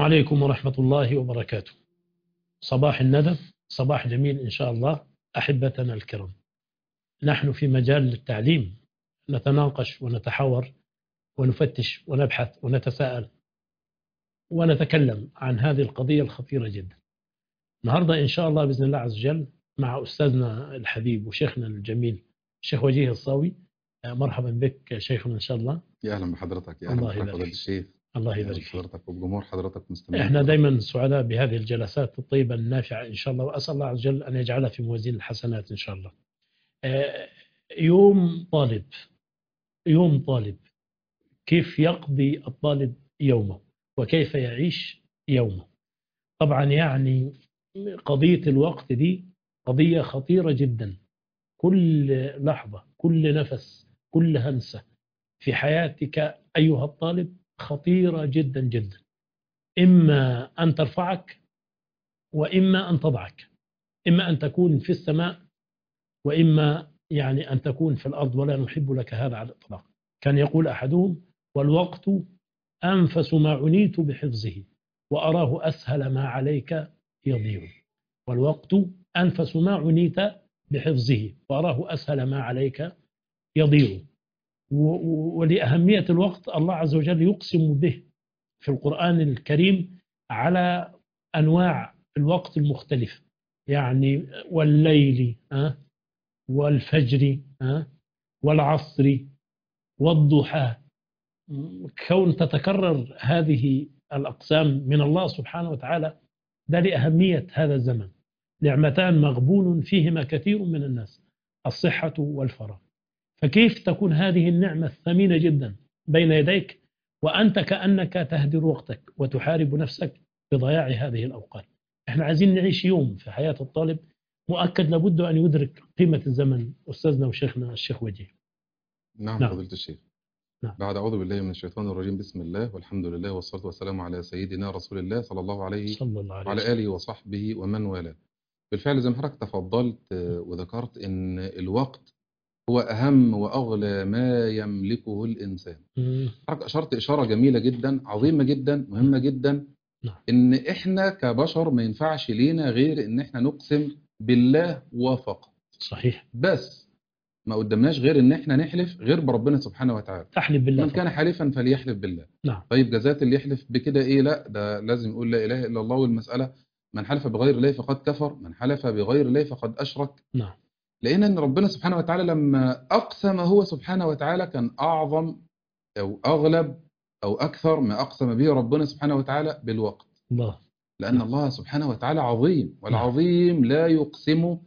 عليكم ورحمة الله وبركاته صباح الندى صباح جميل إن شاء الله أحبتنا الكرام نحن في مجال التعليم نتناقش ونتحاور ونفتش ونبحث ونتساءل ونتكلم عن هذه القضية الخطيرة جدا النهاردة إن شاء الله بإذن الله عز وجل مع أستاذنا الحبيب وشيخنا الجميل الشيخ وجيه الصاوي مرحبا بك شيخنا إن شاء الله يا اهلا بحضرتك يا الله اهلا بحضرتك يبارك فضيله الشيخ الله أهلاً يبارك فيك بحضرتك وبجمهور حضرتك مستمعين احنا دائما سعداء بهذه الجلسات الطيبة النافعة إن شاء الله وأسأل الله عز وجل أن يجعلها في موازين الحسنات إن شاء الله آه، يوم طالب يوم طالب كيف يقضي الطالب يومه وكيف يعيش يومه طبعا يعني قضية الوقت دي قضية خطيرة جدا كل لحظة كل نفس كل همسة في حياتك أيها الطالب خطيرة جدا جدا إما أن ترفعك وإما أن تضعك إما أن تكون في السماء وإما يعني أن تكون في الأرض ولا نحب لك هذا على الإطلاق كان يقول أحدهم والوقت أنفس ما عنيت بحفظه وأراه أسهل ما عليك يضيع والوقت أنفس ما عنيت بحفظه وأراه أسهل ما عليك يضيع و- و- ولأهمية الوقت الله عز وجل يقسم به في القرآن الكريم على أنواع الوقت المختلفة يعني والليل أه؟ والفجر أه؟ والعصر والضحى كون تتكرر هذه الأقسام من الله سبحانه وتعالى ده لأهمية هذا الزمن نعمتان مغبون فيهما كثير من الناس الصحة والفراغ فكيف تكون هذه النعمة الثمينة جدا بين يديك وأنت كأنك تهدر وقتك وتحارب نفسك بضياع هذه الأوقات احنا عايزين نعيش يوم في حياة الطالب مؤكد لابد أن يدرك قيمة الزمن أستاذنا وشيخنا الشيخ وجيه نعم نعم. فضيله الشيخ نعم. بعد اعوذ بالله من الشيطان الرجيم بسم الله والحمد لله والصلاه والسلام على سيدنا رسول الله صلى الله عليه صلى الله عليه وعلى وسلم اله وصحبه ومن والاه بالفعل زي ما حضرتك تفضلت آه، وذكرت ان الوقت هو اهم واغلى ما يملكه الانسان مم. حضرتك اشرت اشاره جميله جدا عظيمه جدا مهمه جدا نعم. ان احنا كبشر ما ينفعش لينا غير ان احنا نقسم بالله وفقط صحيح بس ما قدامناش غير ان احنا نحلف غير بربنا سبحانه وتعالى تحلف بالله من كان فقط. حالفا فليحلف بالله نعم. طيب جزات اللي يحلف بكده ايه لا ده لازم يقول لا اله الا الله والمساله من حلف بغير الله فقد كفر من حلف بغير الله فقد اشرك نعم لقينا ان ربنا سبحانه وتعالى لما اقسم هو سبحانه وتعالى كان اعظم او اغلب او اكثر ما اقسم به ربنا سبحانه وتعالى بالوقت الله لان نعم. الله سبحانه وتعالى عظيم والعظيم لا يقسم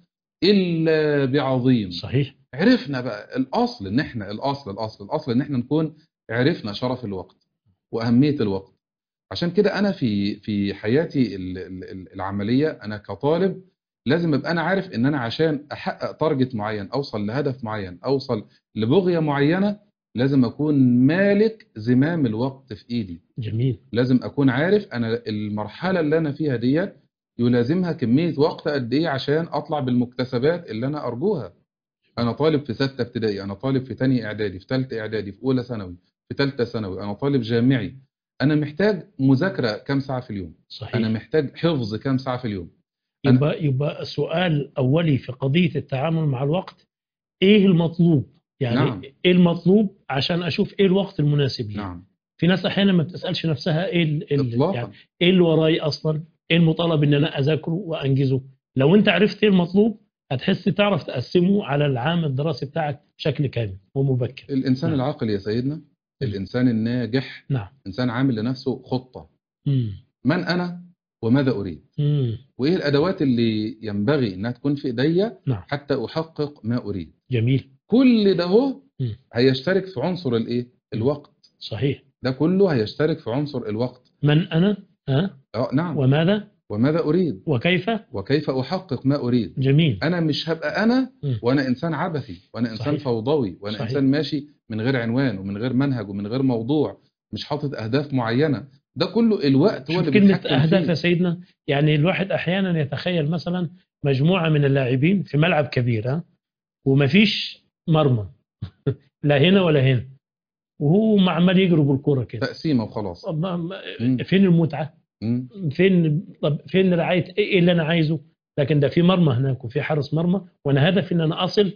الا بعظيم صحيح عرفنا بقى الاصل ان احنا الاصل الاصل الاصل ان احنا نكون عرفنا شرف الوقت واهميه الوقت عشان كده انا في في حياتي ال- ال- ال- العمليه انا كطالب لازم ابقى انا عارف ان انا عشان احقق تارجت معين اوصل لهدف معين اوصل لبغيه معينه لازم اكون مالك زمام الوقت في ايدي جميل لازم اكون عارف انا المرحله اللي انا فيها ديت يلازمها كميه وقت قد ايه عشان اطلع بالمكتسبات اللي انا ارجوها انا طالب في سته ابتدائي انا طالب في تانية اعدادي في ثالثه اعدادي في اولى ثانوي في ثالثه ثانوي انا طالب جامعي انا محتاج مذاكره كام ساعه في اليوم صحيح انا محتاج حفظ كام ساعه في اليوم أنا- يبقى يبقى سؤال أولي في قضية التعامل مع الوقت إيه المطلوب؟ يعني نعم. إيه المطلوب عشان أشوف إيه الوقت المناسب لي؟ نعم في ناس أحيانا ما بتسألش نفسها إيه ال- ال- اطلاقا يعني إيه اللي وراي أصلا؟ إيه المطالب إن أنا أذاكره وأنجزه؟ لو أنت عرفت إيه المطلوب هتحس تعرف تقسمه على العام الدراسي بتاعك بشكل كامل ومبكر. الانسان نعم. العاقل يا سيدنا الانسان الناجح نعم. انسان عامل لنفسه خطه مم. من انا وماذا اريد مم. وايه الادوات اللي ينبغي انها تكون في ايديا نعم. حتى احقق ما اريد جميل كل ده هو مم. هيشترك في عنصر الايه الوقت صحيح. ده كله هيشترك في عنصر الوقت من أنا؟ ها؟ اه نعم وماذا؟ وماذا اريد وكيف؟ وكيف احقق ما اريد جميل. انا مش هبقى انا مم. وانا انسان عبثي وانا انسان صحيح. فوضوي وانا صحيح. انسان ماشي من غير عنوان ومن غير منهج ومن غير موضوع مش حاطط اهداف معينه ده كله الوقت هو شوف اللي كلمة بيتحكم أهداف فيه يا سيدنا يعني الواحد أحيانا يتخيل مثلا مجموعة من اللاعبين في ملعب كبير ها ومفيش مرمى لا هنا ولا هنا وهو عمال يجري بالكرة كده تقسيمه وخلاص طب ما- ما- مم. فين المتعة مم. فين طب فين رعايه ايه اللي انا عايزه لكن ده في مرمى هناك وفي حارس مرمى وانا هدفي ان انا اصل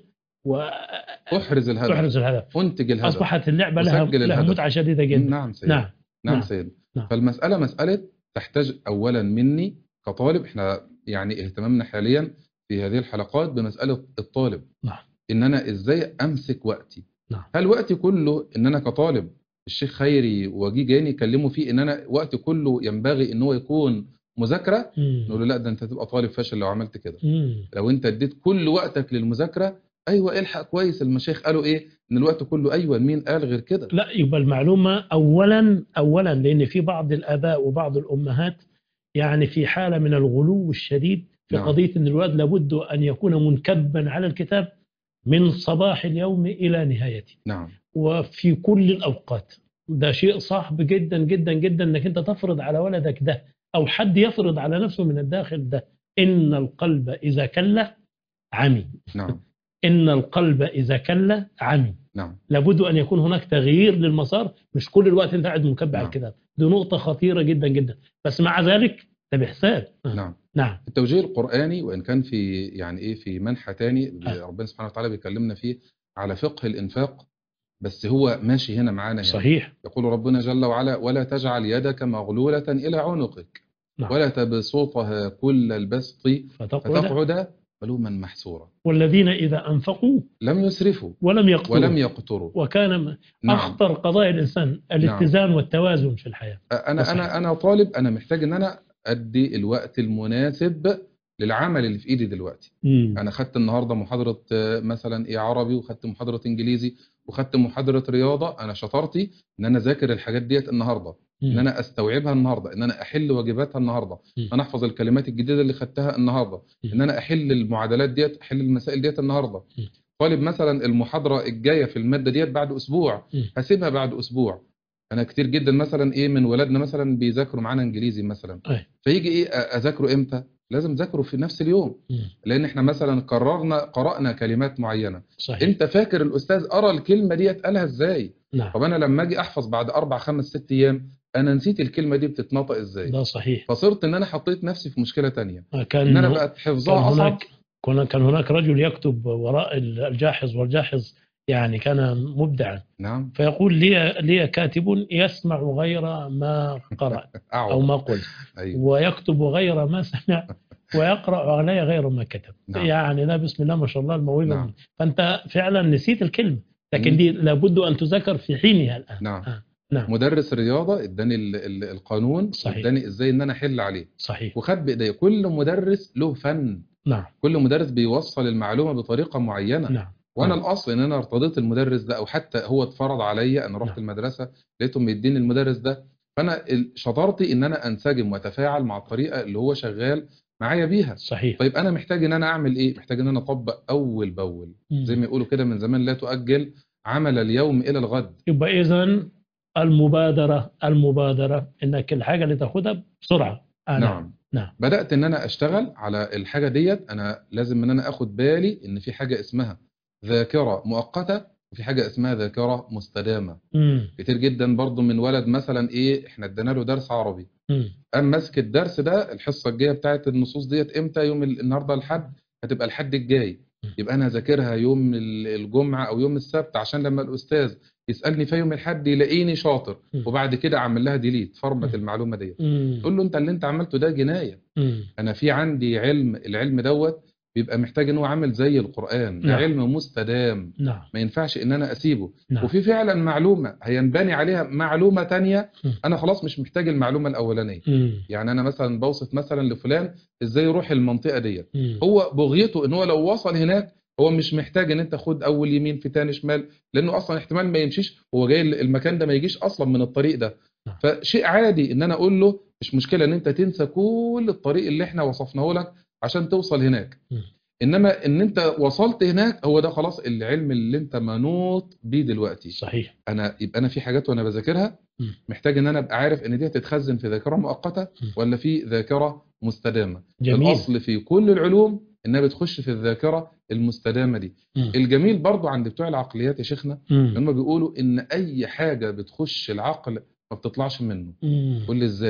احرز الهدف واحرز الهدف انتج الهدف اصبحت اللعبه لها وسجل لها الهدف. متعه شديده جدا نعم سيد نعم نعم نعم. سيد نعم. فالمسألة مسألة تحتاج أولا مني كطالب احنا يعني اهتمامنا حاليا في هذه الحلقات بمسألة الطالب نعم. إن أنا إزاي أمسك وقتي نعم. هل وقتي كله إن أنا كطالب الشيخ خيري وجي جاني يكلمه فيه إن أنا وقتي كله ينبغي إن هو يكون مذاكرة مم. نقول له لا ده أنت تبقى طالب فاشل لو عملت كده مم. لو أنت اديت كل وقتك للمذاكرة أيوة الحق كويس المشايخ قالوا إيه إن الوقت كله أيوة مين قال غير كده لا يبقى المعلومة أولا أولا لأن في بعض الآباء وبعض الأمهات يعني في حالة من الغلو الشديد في نعم. قضية أن الولد لابد أن يكون منكبا على الكتاب من صباح اليوم إلى نهايته نعم وفي كل الأوقات ده شيء صعب جدا جدا جدا أنك أنت تفرض على ولدك ده أو حد يفرض على نفسه من الداخل ده إن القلب إذا كل عمي نعم إن القلب إذا كل عمي نعم لابد ان يكون هناك تغيير للمسار مش كل الوقت انت قاعد منكب على نعم. الكتاب دي نقطه خطيره جدا جدا بس مع ذلك ده بحساب نعم نعم التوجيه القرآني وإن كان في يعني إيه في منحى تاني آه. ربنا سبحانه وتعالى بيكلمنا فيه على فقه الإنفاق بس هو ماشي هنا معانا هنا صحيح يقول ربنا جل وعلا ولا تجعل يدك مغلولة إلى عنقك نعم. ولا تبسطها كل البسط فتقعد فتقعد ملوما محسورا والذين اذا انفقوا لم يسرفوا ولم يقتروا ولم يقتروا وكان م- نعم اخطر قضايا الانسان الاتزان والتوازن في الحياه انا صحيح. انا انا طالب انا محتاج ان انا ادي الوقت المناسب للعمل اللي في ايدي دلوقتي مم. انا خدت النهارده محاضره آه، مثلا ايه عربي وخدت محاضره انجليزي وخدت محاضره رياضه انا شطارتي ان انا اذاكر الحاجات ديت النهارده ان مم. انا استوعبها النهارده ان انا احل واجباتها النهارده مم. ان انا احفظ الكلمات الجديده اللي خدتها النهارده مم. ان انا احل المعادلات ديت احل المسائل ديت النهارده مم. طالب مثلا المحاضره الجايه في الماده ديت بعد اسبوع مم. هسيبها بعد اسبوع انا كتير جدا مثلا ايه من ولادنا مثلا بيذاكروا معانا انجليزي مثلا أي. فيجي ايه أ- اذاكره امتى لازم اذاكره في نفس اليوم مم. لان احنا مثلا قررنا قرانا كلمات معينه صحيح انت فاكر الاستاذ قرا الكلمه ديت قالها ازاي نعم طب انا لما اجي احفظ بعد اربع خمس ست ايام انا نسيت الكلمه دي بتتنطق ازاي ده صحيح فصرت ان انا حطيت نفسي في مشكله تانية كان ان انا هو- بقت كان حفظها اصعب هناك كان كان هناك رجل يكتب وراء الجاحظ والجاحظ يعني كان مبدعا نعم فيقول لي لي كاتب يسمع غير ما قرأ أو اعوض ما قلت ايوه ويكتب غير ما سمع ويقرأ علي غير ما كتب نعم. يعني لا بسم الله ما شاء الله الموهبة نعم. فأنت فعلا نسيت الكلمة لكن مم. دي لابد أن تذكر في حينها الآن نعم آه. نعم مدرس الرياضه اداني ال- ال- القانون صحيح. اداني ازاي ان انا احل عليه صحيح وخد بايديا كل مدرس له فن نعم كل مدرس بيوصل المعلومه بطريقه معينه نعم وانا نعم. الاصل ان انا ارتضيت المدرس ده او حتى هو اتفرض عليا انا رحت نعم. المدرسه لقيتهم مديني المدرس ده فانا ال- شطارتي ان انا انسجم واتفاعل مع الطريقه اللي هو شغال معايا بيها صحيح طيب انا محتاج ان انا اعمل ايه محتاج ان انا اطبق اول باول مم. زي ما يقولوا كده من زمان لا تؤجل عمل اليوم الى الغد يبقى إذا المبادرة المبادرة إنك الحاجة اللي تاخدها بسرعة آه نعم نعم بدات ان انا اشتغل على الحاجه ديت انا لازم ان انا اخد بالي ان في حاجه اسمها ذاكره مؤقته وفي حاجه اسمها ذاكره مستدامه مم. كتير جدا برضو من ولد مثلا ايه احنا ادينا له درس عربي مم. قام ماسك الدرس ده الحصه الجايه بتاعت النصوص ديت امتى يوم ال- النهارده الحد هتبقى الحد الجاي م. يبقى انا ذاكرها يوم ال- الجمعه او يوم السبت عشان لما الاستاذ يسالني في يوم الحد يلاقيني شاطر م. وبعد كده اعمل لها ديليت فرمت م. المعلومه ديت مم. تقول له انت اللي انت عملته ده جنايه مم. انا في عندي علم العلم دوت بيبقى محتاج ان هو عامل زي القران ده نعم. علم مستدام نعم ما ينفعش ان انا اسيبه نعم وفي فعلا معلومه هينبني عليها معلومه تانية م. انا خلاص مش محتاج المعلومه الاولانيه مم. يعني انا مثلا بوصف مثلا لفلان ازاي يروح المنطقه ديت مم. هو بغيته ان هو لو وصل هناك هو مش محتاج ان انت خد اول يمين في تاني شمال لانه اصلا احتمال ما يمشيش هو جاي المكان ده ما يجيش اصلا من الطريق ده نعم. فشيء عادي ان انا اقول له مش مشكله ان انت تنسى كل الطريق اللي احنا وصفناه لك عشان توصل هناك م. انما ان انت وصلت هناك هو ده خلاص العلم اللي انت منوط بيه دلوقتي صحيح انا يبقى انا في حاجات وانا بذاكرها م. محتاج ان انا ابقى عارف ان دي هتتخزن في ذاكره مؤقته م. ولا في ذاكره مستدامه جميل الاصل في كل العلوم انها بتخش في الذاكره المستدامه دي مم. الجميل برضو عند بتوع العقليات يا شيخنا مم. هم بيقولوا ان اي حاجه بتخش العقل ما بتطلعش منه مم. قول لي ازاي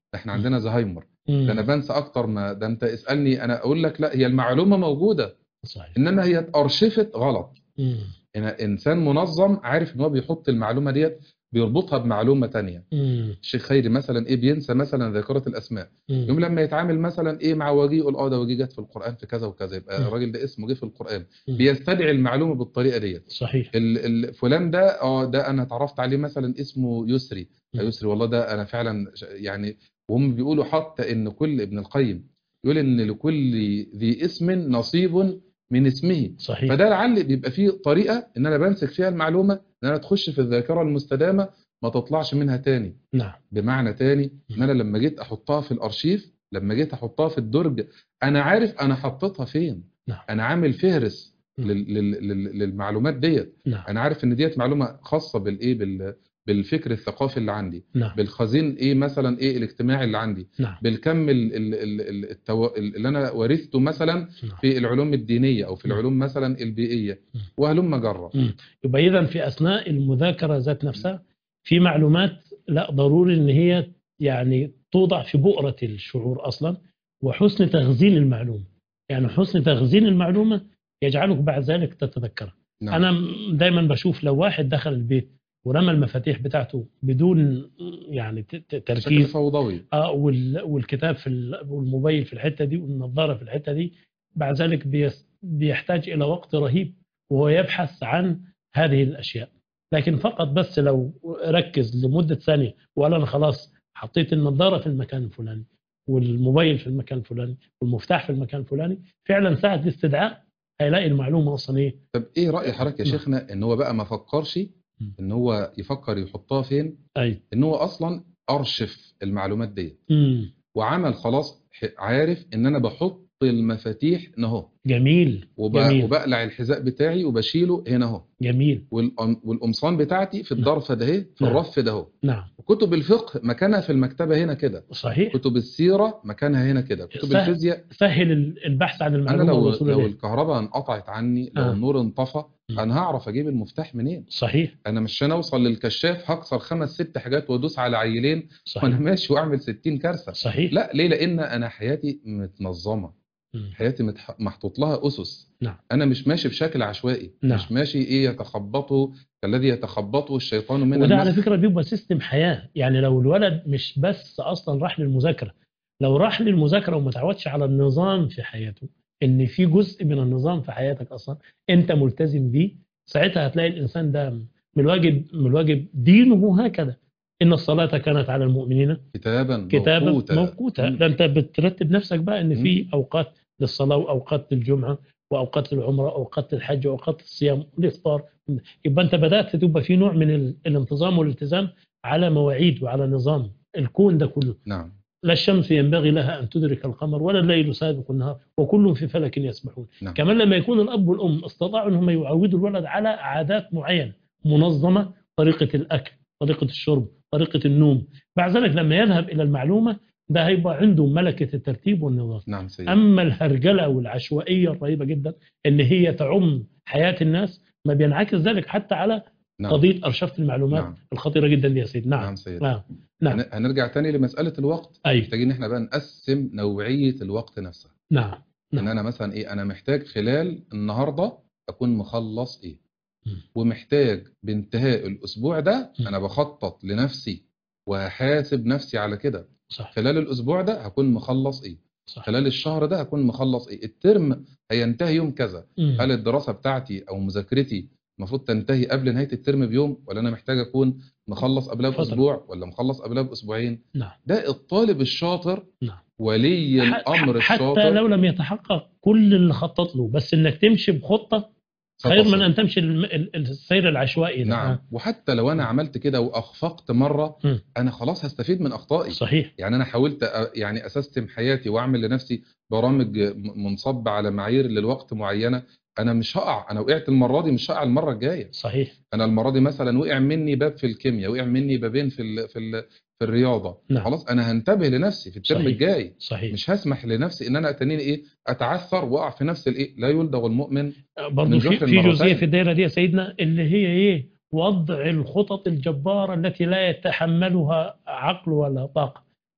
احنا عندنا زهايمر مم. ده انا بنسى اكتر ما ده انت اسالني انا اقول لك لا هي المعلومه موجوده صحيح انما هي اتارشفت غلط مم. أنا انسان منظم عارف ان هو بيحط المعلومه ديت بيربطها بمعلومه تانية مم. الشيخ خيري مثلا ايه بينسى مثلا ذاكره الاسماء مم. يوم لما يتعامل مثلا ايه مع وجيه يقول اه ده وجيه جت في القران في كذا وكذا يبقى مم. الراجل ده اسمه جه في القران مم. بيستدعي المعلومه بالطريقه ديت صحيح ال- ال- فلان ده اه ده انا اتعرفت عليه مثلا اسمه يسري مم. يسري والله ده انا فعلا ش- يعني وهم بيقولوا حتى ان كل ابن القيم يقول ان لكل ذي اسم نصيب من اسمه صحيح فده لعل بيبقى فيه طريقه ان انا بمسك فيها المعلومه ان انا تخش في الذاكره المستدامه ما تطلعش منها تاني نعم بمعنى تاني ان انا لما جيت احطها في الارشيف لما جيت احطها في الدرج انا عارف انا حطيتها فين نعم. انا عامل فهرس مم. لل- لل- لل- للمعلومات ديت نعم انا عارف ان ديت معلومه خاصه بالايه بال بالفكر الثقافي اللي عندي نعم بالخزين ايه مثلا ايه الاجتماعي اللي عندي نعم بالكم ال- ال- ال- ال- التو... اللي انا ورثته مثلا نعم في العلوم الدينيه او في مم. العلوم مثلا البيئيه مم. وهلم جرا مم. يبقى اذا في اثناء المذاكره ذات نفسها في معلومات لا ضروري ان هي يعني توضع في بؤره الشعور اصلا وحسن تخزين المعلومه يعني حسن تخزين المعلومه يجعلك بعد ذلك تتذكرها نعم. انا دايما بشوف لو واحد دخل البيت ورمى المفاتيح بتاعته بدون يعني ت- ت- بشكل تركيز فوضوي اه وال- والكتاب في ال- والموبايل في الحته دي والنظاره في الحته دي بعد ذلك بيس- بيحتاج الى وقت رهيب وهو يبحث عن هذه الاشياء لكن فقط بس لو ركز لمده ثانيه وقال انا خلاص حطيت النظاره في المكان الفلاني والموبايل في المكان الفلاني والمفتاح في المكان الفلاني فعلا ساعه الاستدعاء هيلاقي المعلومه اصلا ايه طب ايه راي حضرتك يا نعم. شيخنا ان هو بقى ما فكرش مم. ان هو يفكر يحطها فين اي ان هو اصلا ارشف المعلومات ديت امم وعمل خلاص ح- عارف ان انا بحط المفاتيح هنا اهو جميل وب... جميل وبقلع الحذاء بتاعي وبشيله هنا اهو جميل والأم- والقمصان بتاعتي في نعم. الضرفه ده اهي في نعم. الرف ده اهو نعم وكتب الفقه مكانها في المكتبه هنا كده صحيح كتب السيره مكانها هنا كده كتب سهل. الفيزياء سهل ال- البحث عن انا المعلومه لو والوصول لو اليها الكهرباء انقطعت عني لو آه. النور انطفى مم. انا هعرف اجيب المفتاح منين صحيح انا مش عشان اوصل للكشاف هكسر خمس ست حاجات وادوس على عيلين وانا صحيح ماشي واعمل 60 كارثه صحيح لا ليه لان انا حياتي متنظمه مم. حياتي متح... محطوط لها اسس نعم. انا مش ماشي بشكل عشوائي نعم. مش ماشي ايه يتخبطه كالذي يتخبطه الشيطان من وده على المس فكره بيبقى سيستم حياه يعني لو الولد مش بس اصلا راح للمذاكره لو راح للمذاكره وما تعودش على النظام في حياته ان في جزء من النظام في حياتك اصلا انت ملتزم بيه ساعتها هتلاقي الانسان ده من الواجب من الواجب دينه هكذا ان الصلاه كانت على المؤمنين كتابا كتابا موقوتا. موقوتا مم. ده انت بترتب نفسك بقى ان في اوقات للصلاه واوقات للجمعه واوقات للعمره واوقات للحج واوقات الصيام والافطار يبقى انت بدات تبقى في نوع من ال- الانتظام والالتزام على مواعيد وعلى نظام الكون ده كله نعم لا الشمس ينبغي لها ان تدرك القمر ولا الليل سابق النهار وكل في فلك يسبحون نعم. كمان لما يكون الاب والام استطاعوا انهم يعودوا الولد على عادات معينه منظمه طريقه الاكل طريقه الشرب طريقه النوم بعد ذلك لما يذهب الى المعلومه ده هيبقى عنده ملكه الترتيب والنظام نعم سيدي اما الهرجله والعشوائيه الرهيبه جدا اللي هي تعم حياه الناس ما بينعكس ذلك حتى على نعم قضيه ارشفه المعلومات نعم. الخطيره جدا دي يا سيدي نعم نعم سيدي نعم نعم هن- هنرجع تاني لمساله الوقت اي محتاجين احنا بقى نقسم نوعيه الوقت نفسها نعم نعم. ان انا مثلا ايه انا محتاج خلال النهارده اكون مخلص ايه مم. ومحتاج بانتهاء الاسبوع ده مم. انا بخطط لنفسي وهحاسب نفسي على كده صح خلال الاسبوع ده هكون مخلص ايه صح خلال الشهر ده هكون مخلص ايه الترم هينتهي يوم كذا مم. هل الدراسه بتاعتي او مذاكرتي المفروض تنتهي قبل نهايه الترم بيوم ولا انا محتاج اكون مخلص قبلها فترة. باسبوع ولا مخلص قبلها باسبوعين نعم ده الطالب الشاطر نعم. ولي ح- الامر حتى الشاطر لو لم يتحقق كل اللي خطط له بس انك تمشي بخطه خير من ستصل. ان تمشي الم- ال- السير العشوائي ده نعم آه. وحتى لو انا عملت كده واخفقت مره مم. انا خلاص هستفيد من اخطائي صحيح يعني انا حاولت أ- يعني اسستم حياتي واعمل لنفسي برامج م- منصبه على معايير للوقت معينه انا مش هقع انا وقعت المره دي مش هقع المره الجايه صحيح انا المره دي مثلا وقع مني باب في الكيمياء وقع مني بابين في ال في ال في الرياضه نعم. خلاص انا هنتبه لنفسي في الترم صحيح. الجاي صحيح مش هسمح لنفسي ان انا اتنيني ايه اتعثر واقع في نفس الايه لا يلدغ المؤمن برضه من في جحر في المرتين. جزئيه في الدائره دي يا سيدنا اللي هي ايه وضع الخطط الجباره التي لا يتحملها عقل ولا طاقه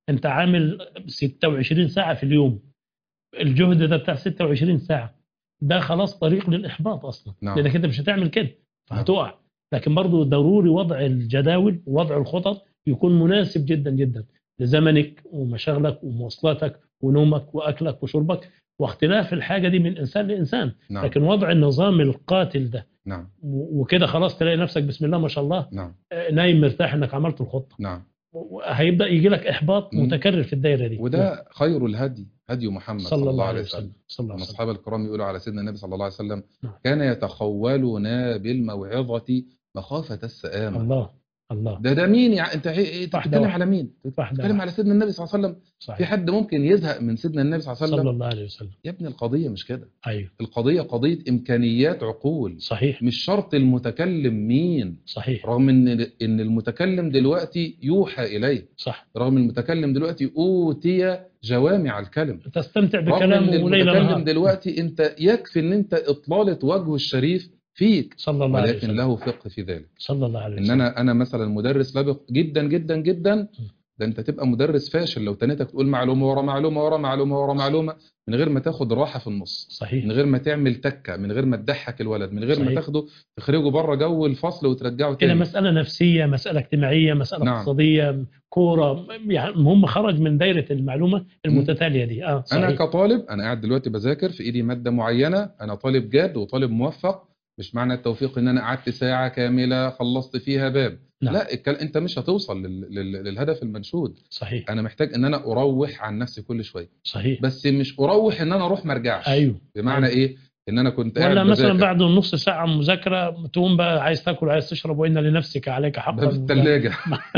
انت عامل 26 ساعه في اليوم الجهد ده بتاع 26 ساعه ده خلاص طريق للاحباط اصلا نعم. لانك انت مش هتعمل كده فهتقع لكن برضو ضروري وضع الجداول ووضع الخطط يكون مناسب جدا جدا لزمنك ومشاغلك ومواصلاتك ونومك واكلك وشربك واختلاف الحاجه دي من انسان لانسان نعم لكن وضع النظام القاتل ده نعم و- وكده خلاص تلاقي نفسك بسم الله ما شاء الله نعم آه، نايم مرتاح انك عملت الخطه نعم هيبدا يجي لك احباط مم. متكرر في الدايره دي وده خير الهدي هدي محمد صلى الله عليه وسلم صلى الله من عليه وسلم أصحاب الكرام يقولوا على سيدنا النبي صلى الله عليه وسلم نعم. كان يتخولنا بالموعظة مخافة السآمة الله الله ده ده مين يعني انت إيه- انت واحدة بتتكلم واحدة. على مين؟ واحدة بتتكلم واحدة. على سيدنا النبي صلى الله عليه وسلم في صحيح حد ممكن يزهق من سيدنا النبي صلى الله عليه صلى وسلم الله عليه وسلم يا ابني القضية مش كده ايوه القضية قضية إمكانيات عقول صحيح مش شرط المتكلم مين صحيح رغم ان ان المتكلم دلوقتي يوحى اليه صح رغم المتكلم دلوقتي اوتي جوامع الكلم تستمتع رغم ان بكلامه ليل المتكلم نهار دلوقتي انت يكفي ان انت اطلاله وجهه الشريف فيك صلى الله عليه ولكن وسلم له فقه في ذلك صلى الله عليه ان وسلم انا انا مثلا مدرس لابق جدا جدا جدا ده انت تبقى مدرس فاشل لو تنيتك تقول معلومه ورا معلومه ورا معلومه ورا معلومه من غير ما تاخد راحه في النص صحيح من غير ما تعمل تكه من غير ما تضحك الولد من غير ما صحيح. تاخده تخرجه بره جو الفصل وترجعه إلى تاني مسألة نفسية مسألة اجتماعية مسألة نعم. اقتصادية كورة يعني المهم خرج من دايرة المعلومة المتتالية دي اه انا صحيح كطالب انا قاعد دلوقتي بذاكر في ايدي ماده معينه انا طالب جاد وطالب موفق مش معنى التوفيق ان انا قعدت ساعه كامله خلصت فيها باب نعم. لا الكل... انت مش هتوصل لل... لل... للهدف المنشود صحيح انا محتاج ان انا اروح عن نفسي كل شويه صحيح بس مش اروح ان انا اروح ما ارجعش ايوه بمعنى أيوة. ايه ان انا كنت قاعد ولا مثلا بذاكر بعد نص ساعة مذاكرة تقوم بقى عايز تاكل عايز تشرب وإن لنفسك عليك حقا باب الثلاجه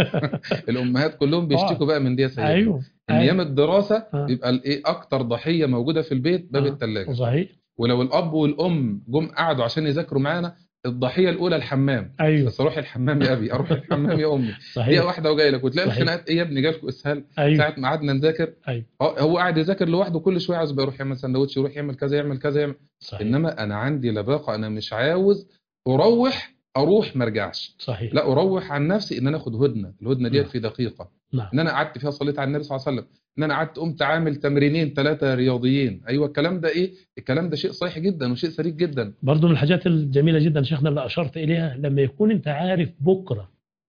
الامهات كلهم بيشتكوا بقى من دي يا سيدي ايوه ان ايام الدراسه آه. بيبقى الايه اكتر ضحيه موجوده في البيت باب آه. الثلاجه صحيح ولو الاب والام جم قعدوا عشان يذاكروا معانا الضحيه الاولى الحمام ايوه بس اروح الحمام يا ابي اروح الحمام يا امي دقيقه صحيح واحده وجاي لك وتلاقي صحيح. الخناقات ايه يا ابني جالكوا اسهال ايوه ساعه ما قعدنا نذاكر ايوه اه هو قاعد يذاكر لوحده كل شويه عايز بقى يروح يعمل سندوتش يروح يعمل كذا يعمل كذا يعمل صحيح انما انا عندي لباقه انا مش عاوز اروح اروح ما ارجعش صحيح لا اروح عن نفسي ان انا اخد هدنه الهدنه ديت نعم. في دقيقه نعم ان انا قعدت فيها صليت على النبي صلى الله عليه وسلم ان انا قعدت قمت عامل تمرينين ثلاثه رياضيين ايوه الكلام ده ايه الكلام ده شيء صحيح جدا وشيء سريع جدا برضو من الحاجات الجميلة جدا شيخنا اللي أشرت إليها لما يكون أنت عارف بكرة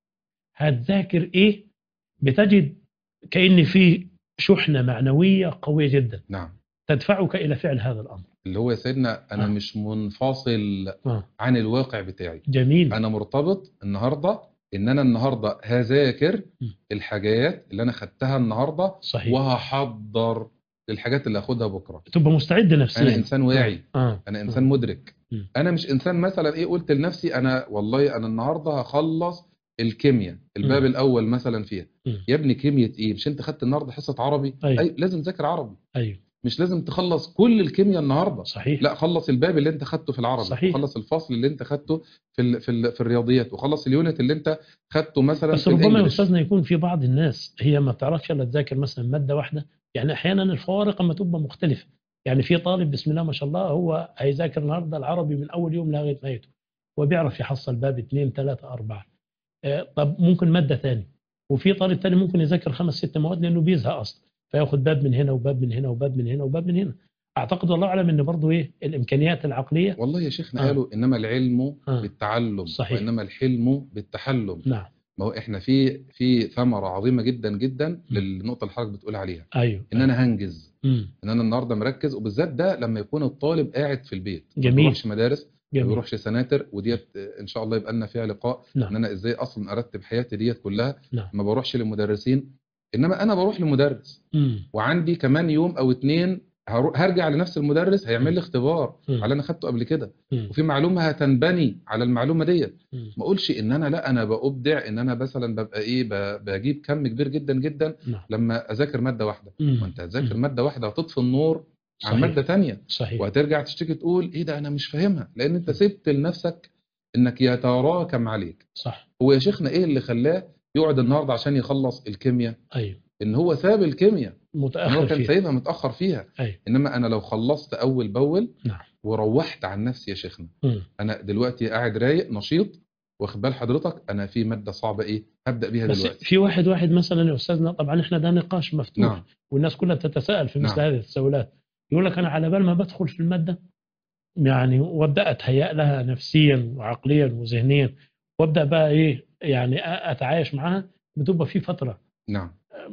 هتذاكر إيه بتجد كأن في شحنة معنوية قوية جدا نعم تدفعك إلى فعل هذا الأمر اللي هو يا سيدنا انا آه. مش منفصل آه. عن الواقع بتاعي جميل انا مرتبط النهارده ان انا النهارده هذاكر م. الحاجات اللي انا خدتها النهارده صحيح وهحضر للحاجات اللي هاخدها بكره تبقى مستعد نفسيا انا انسان واعي آه. انا انسان مدرك م. انا مش انسان مثلا ايه قلت لنفسي انا والله انا النهارده هخلص الكيمياء الباب م. الاول مثلا فيها م. يا ابني كيمياء ايه مش انت خدت النهارده حصه عربي أيوة. أي لازم تذاكر عربي أيوه مش لازم تخلص كل الكيمياء النهارده صحيح لا خلص الباب اللي انت خدته في العربي صحيح. وخلص الفصل اللي انت خدته في ال في, ال في الرياضيات وخلص اليونت اللي انت خدته مثلا بس في ربما يا الانجليش أستاذنا يكون في بعض الناس هي ما بتعرفش إلا تذاكر مثلا مادة واحدة يعني أحيانا الفوارق أما تبقى مختلفة يعني في طالب بسم الله ما شاء الله هو هيذاكر النهارده العربي من أول يوم لغاية نهايته وبيعرف يحصل باب اثنين ثلاثة أربعة آه، طب ممكن مادة ثانية وفي طالب ثاني ممكن يذاكر خمس ست مواد لأنه بيزهق أصلا فياخد باب من هنا وباب من هنا وباب من هنا وباب من هنا أعتقد والله أعلم إن برضه إيه الإمكانيات العقلية والله يا شيخنا آه. قالوا انما العلم آه. بالتعلم صحيح. وانما الحلم بالتحلم نعم ما هو احنا في في ثمره عظيمه جدا جدا للنقطه اللي حضرتك بتقول عليها أيوه ان انا هنجز مم. ان انا النهارده مركز وبالذات ده لما يكون الطالب قاعد في البيت ما جميل. بيروحش مدارس ما جميل بيروحش سناتر وديت آه، ان شاء الله يبقى لنا فيها لقاء ان نعم انا ازاي اصلا ارتب حياتي ديت كلها نعم ما بروحش للمدرسين انما انا بروح لمدرس مم. وعندي كمان يوم او اتنين هرو- هرجع لنفس المدرس هيعمل لي اختبار مم. على اللي انا خدته قبل كده مم. وفي معلومه هتنبني على المعلومه ديت مم. ما اقولش ان انا لا انا بابدع ان انا مثلا ببقى ايه ب- بجيب كم كبير جدا جدا نعم لما اذاكر ماده واحده مم. وانت هتذاكر مم. ماده واحده هتطفي النور عن صحيح. ماده تانية صحيح وهترجع تشتكي تقول ايه ده انا مش فاهمها لان انت سبت لنفسك انك يتراكم عليك صح هو يا شيخنا ايه اللي خلاه يقعد النهارده عشان يخلص الكيمياء ايوه ان هو ساب الكيمياء إن هو متاخر كان فيها سايبها متاخر فيها ايوه انما انا لو خلصت اول باول نعم وروحت عن نفسي يا شيخنا مم. انا دلوقتي قاعد رايق نشيط واخد بال حضرتك انا في ماده صعبه ايه هبدا بيها بس دلوقتي في واحد واحد مثلا يا استاذنا طبعا احنا ده نقاش مفتوح نعم والناس كلها بتتساءل في مثل نعم. هذه التساؤلات يقول لك انا على بال ما بدخل في الماده يعني وابدا اتهيأ لها نفسيا وعقليا وذهنيا وابدا بقى ايه يعني أ- اتعايش معاها بتبقى في فتره نعم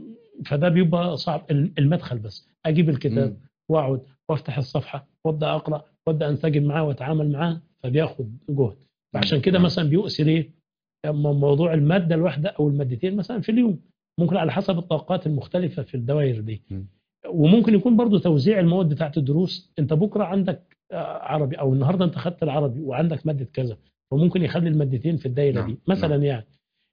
فده بيبقى صعب المدخل بس اجيب الكتاب مم. واقعد وافتح الصفحه وابدا اقرا وابدا انسجم معاه واتعامل معاه فبياخد جهد فعشان كده نعم. مثلا بيؤثر ايه أما موضوع الماده الواحده او المادتين مثلا في اليوم ممكن على حسب الطاقات المختلفه في الدوائر دي مم. وممكن يكون برضو توزيع المواد بتاعت الدروس انت بكره عندك آه، عربي او النهارده انت خدت العربي وعندك ماده كذا فممكن يخلي المادتين في الدايره نعم، دي مثلا يعني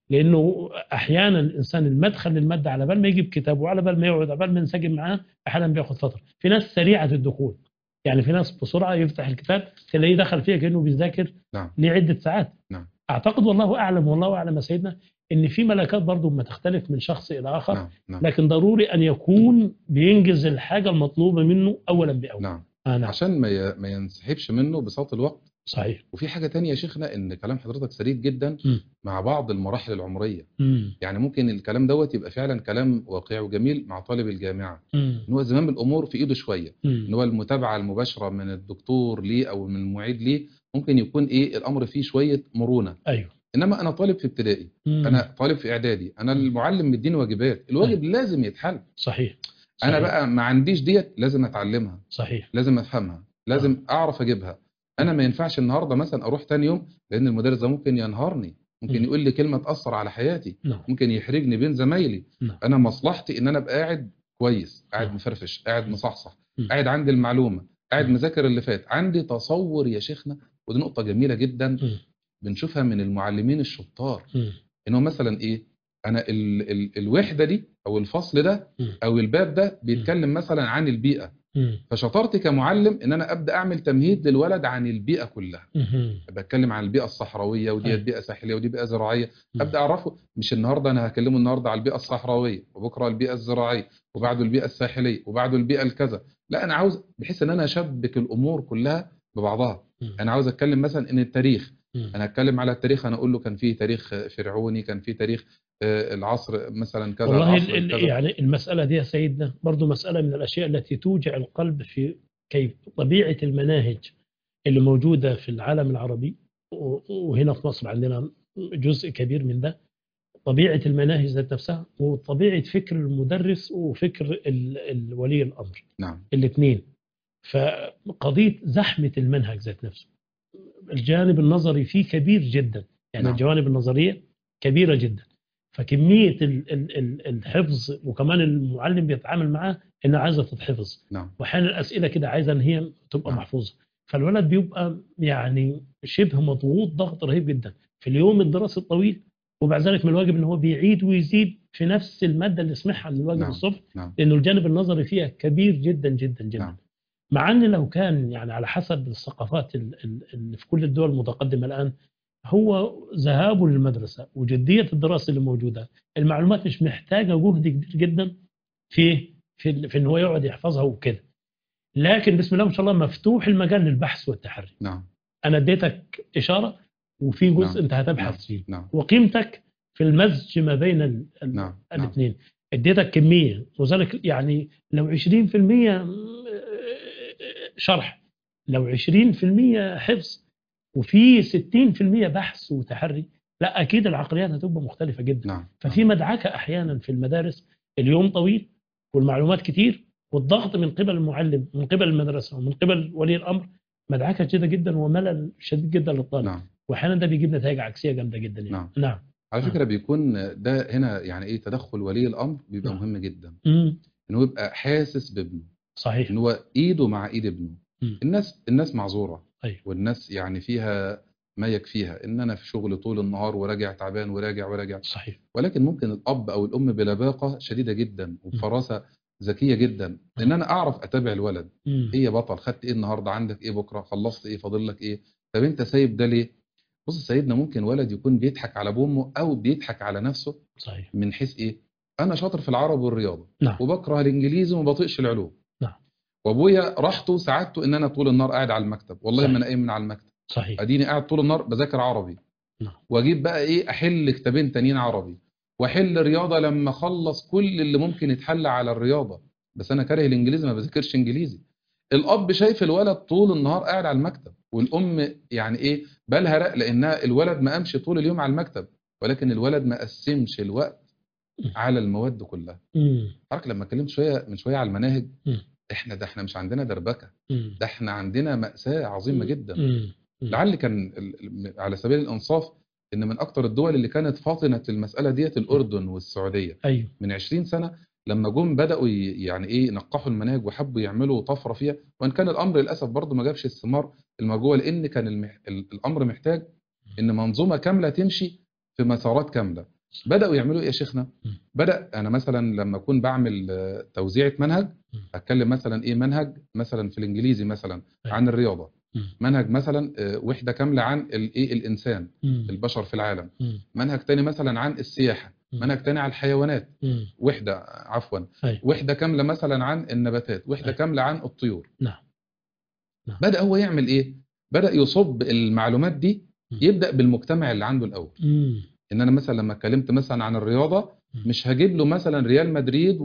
لانه احيانا الانسان المدخل للماده على بال ما يجيب كتاب وعلى بال ما يقعد على بال ما ينسجم معاه احيانا بياخد فتره في ناس سريعه الدخول يعني في ناس بسرعه يفتح الكتاب تلاقيه دخل فيها كانه بيذاكر نعم. لعده ساعات نعم. اعتقد والله اعلم والله اعلم يا سيدنا ان في ملكات برضو ما تختلف من شخص الى اخر نعم نعم لكن ضروري ان يكون بينجز الحاجه المطلوبه منه اولا باول نعم آه نعم عشان ما ي- ما ينسحبش منه بساط الوقت صحيح وفي حاجه تانية يا شيخنا ان كلام حضرتك سديد جدا مم. مع بعض المراحل العمريه مم. يعني ممكن الكلام دوت يبقى فعلا كلام واقعي وجميل مع طالب الجامعه مم. ان هو زمام الامور في ايده شويه ان مم. هو المتابعه المباشره من الدكتور ليه او من المعيد ليه ممكن يكون ايه الامر فيه شويه مرونه ايوه انما انا طالب في ابتدائي مم. انا طالب في اعدادي انا المعلم مديني واجبات الواجب لازم يتحل صحيح انا صحيح. بقى ما عنديش ديت لازم اتعلمها صحيح لازم افهمها لازم اعرف اجيبها انا ما ينفعش النهارده مثلا اروح تاني يوم لان المدرس ده ممكن ينهارني ممكن مم. يقول لي كلمه تاثر على حياتي نعم ممكن يحرجني بين زمايلي نعم. انا مصلحتي ان انا ابقى قاعد كويس قاعد نعم. مفرفش قاعد مصحصح مم. قاعد عندي المعلومه قاعد مم. مذاكر اللي فات عندي تصور يا شيخنا ودي نقطه جميله جدا مم. بنشوفها من المعلمين الشطار مم. ان هو مثلا ايه انا ال ال الوحده دي او الفصل ده مم. او الباب ده بيتكلم مثلا عن البيئه مم. فشطارتي كمعلم ان انا ابدا اعمل تمهيد للولد عن البيئه كلها مم. بتكلم عن البيئه الصحراويه ودي أيوة. بيئه ساحليه ودي بيئه زراعيه مم. ابدا اعرفه مش النهارده انا هكلمه النهارده على البيئه الصحراويه وبكره البيئه الزراعيه وبعده البيئه الساحليه وبعده البيئه الكذا لا انا عاوز بحيث ان انا اشبك الامور كلها ببعضها مم. انا عاوز اتكلم مثلا ان التاريخ مم. انا اتكلم على التاريخ انا اقول له كان في تاريخ فرعوني كان في تاريخ آه، العصر مثلا كذا والله العصر ال- ال- كذا يعني المسألة دي يا سيدنا برضو مسألة من الأشياء التي توجع القلب في كيف طبيعة المناهج اللي موجودة في العالم العربي و- وهنا في مصر عندنا جزء كبير من ده طبيعة المناهج ذات نفسها وطبيعة فكر المدرس وفكر ال- ال- ولي الأمر نعم الاثنين فقضية زحمة المنهج ذات نفسه الجانب النظري فيه كبير جدا يعني نعم. الجوانب النظرية كبيرة جدا فكمية ال- ال- ال- الحفظ وكمان المعلم بيتعامل معاه انها عايزة تتحفظ نعم واحيانا الاسئلة كده عايزة ان هي تبقى نعم. محفوظة فالولد بيبقى يعني شبه مضغوط ضغط رهيب جدا في اليوم الدراسي الطويل وبعد ذلك من الواجب ان هو بيعيد ويزيد في نفس المادة اللي سمعها من الواجب نعم. الصبح نعم لانه الجانب النظري فيها كبير جدا جدا جدا نعم. مع ان لو كان يعني على حسب الثقافات ال- ال- اللي في كل الدول المتقدمه الان هو ذهابه للمدرسه وجديه الدراسه اللي موجوده المعلومات مش محتاجه جهد كبير جدا في في ال- في ان هو يقعد يحفظها وكده لكن بسم الله ما شاء الله مفتوح المجال للبحث والتحري نعم انا اديتك اشاره وفي جزء نعم. انت نعم. هتبحث فيه نعم وقيمتك في المزج ما بين ال- ال- نعم نعم الاثنين اديتك كميه وذلك يعني لو 20% شرح لو 20% حفظ وفي 60% بحث وتحري لا اكيد العقليات هتبقى مختلفه جدا نعم ففي مدعكه احيانا في المدارس اليوم طويل والمعلومات كتير والضغط من قبل المعلم من قبل المدرسه ومن قبل ولي الامر مدعكه شديده جدا وملل شديد جدا للطالب نعم واحيانا ده بيجيب نتائج عكسيه جامده جدا يعني. نعم. نعم على نعم. فكره بيكون ده هنا يعني ايه تدخل ولي الامر بيبقى نعم. مهم جدا امم ان هو يبقى حاسس بابنه صحيح ان هو ايده مع ايد ابنه مم. الناس الناس معذوره أيوة. والناس يعني فيها ما يكفيها ان انا في شغل طول النهار وراجع تعبان وراجع وراجع صحيح ولكن ممكن الاب او الام بلباقه شديده جدا وبفراسه ذكيه جدا ان انا اعرف اتابع الولد مم. ايه يا بطل خدت ايه النهارده عندك ايه بكره خلصت ايه فاضل لك ايه طب انت سايب ده ليه بص سيدنا ممكن ولد يكون بيضحك على ابوه وامه او بيضحك على نفسه صحيح من حيث ايه انا شاطر في العربي والرياضه نعم وبكره الانجليزي وما بطيقش العلوم نعم. وابويا راحته سعادته ان انا طول النهار قاعد على المكتب والله صحيح. ما انا قايم من على المكتب صحيح اديني قاعد طول النهار بذاكر عربي نعم. واجيب بقى ايه احل كتابين تانيين عربي واحل رياضه لما اخلص كل اللي ممكن يتحل على الرياضه بس انا كاره الانجليزي ما بذاكرش انجليزي الاب شايف الولد طول النهار قاعد على المكتب والام يعني ايه بالها رق لانها الولد ما قامش طول اليوم على المكتب ولكن الولد ما قسمش الوقت على المواد كلها مم. حضرتك لما اتكلمت شويه من شويه على المناهج مم. احنا ده احنا مش عندنا دربكه مم. ده احنا عندنا مأساة عظيمة جدا مم. مم. لعل كان ال- ال- على سبيل الانصاف ان من اكتر الدول اللي كانت فاطنه المساله ديت الاردن والسعوديه ايوه من 20 سنه لما جم بداوا ي- يعني ايه نقحوا المناهج وحبوا يعملوا طفره فيها وان كان الامر للاسف برضه ما جابش الثمار المرجوه لان كان المح... ال- الامر محتاج ان منظومه كامله تمشي في مسارات كامله بداوا يعملوا ايه يا شيخنا م. بدا انا مثلا لما اكون بعمل آه، توزيعه منهج م. اتكلم مثلا ايه منهج مثلا في الانجليزي مثلا أيوة. عن الرياضه مم. منهج مثلا آه، وحده كامله عن الايه الانسان مم. البشر في العالم مم. منهج تاني مثلا عن السياحه مم. منهج تاني عن الحيوانات مم. وحده عفوا أيوة. وحده كامله مثلا عن النباتات وحده أيوة. كامله عن الطيور نعم نعم. بدا هو يعمل ايه بدا يصب المعلومات دي مم. يبدا بالمجتمع اللي عنده الاول مم. ان انا مثلا لما اتكلمت مثلا عن الرياضه مم. مش هجيب له مثلا ريال مدريد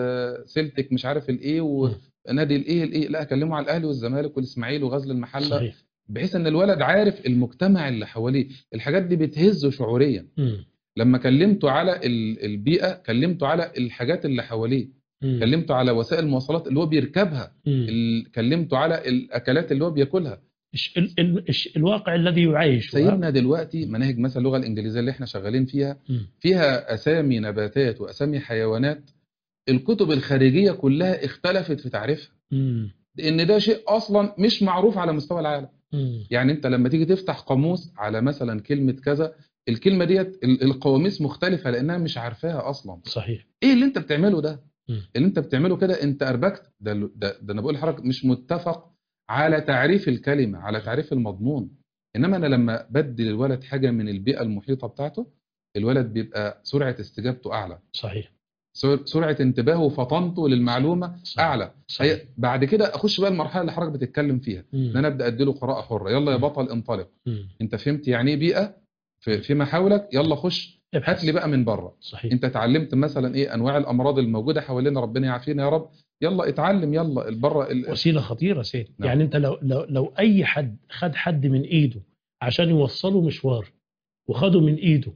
وسيلتك مش عارف الايه مم. ونادي الايه الايه لا اكلمه على الاهلي والزمالك والاسماعيلي وغزل المحله صحيح بحيث ان الولد عارف المجتمع اللي حواليه الحاجات دي بتهزه شعوريا مم. لما كلمته على ال- البيئه كلمته على الحاجات اللي حواليه مم. كلمته على وسائل المواصلات اللي هو بيركبها مم. ال- كلمته على الاكلات اللي هو بياكلها الش- ال- ال- الش- الواقع الذي يعيشه سيدنا دلوقتي مناهج مثلا اللغه الانجليزيه اللي احنا شغالين فيها مم. فيها اسامي نباتات واسامي حيوانات الكتب الخارجيه كلها اختلفت في تعريفها مم. لان ده شيء اصلا مش معروف على مستوى العالم مم. يعني انت لما تيجي تفتح قاموس على مثلا كلمه كذا الكلمه ديت ال- القواميس مختلفه لانها مش عارفاها اصلا صحيح ايه اللي انت بتعمله ده مم. اللي انت بتعمله كده انت اربكت ده ده, ده انا بقول لحضرتك مش متفق على تعريف الكلمه على تعريف المضمون انما انا لما بدي للولد حاجه من البيئه المحيطه بتاعته الولد بيبقى سرعه استجابته اعلى صحيح سر- سرعه انتباهه وفطنته للمعلومه صحيح. اعلى صحيح هي بعد كده اخش بقى المرحله اللي حضرتك بتتكلم فيها ان مم. انا ابدا اديله قراءه حره يلا يا مم. بطل انطلق مم. انت فهمت يعني ايه بيئه في فيما حولك يلا خش ابحث. هات لي بقى من بره صحيح انت اتعلمت مثلا ايه انواع الامراض الموجوده حوالينا ربنا يعافينا يا رب يلا اتعلم يلا البره ال... وسيله خطيره سيد نعم. يعني انت لو لو لو اي حد خد حد من ايده عشان يوصله مشوار وخده من ايده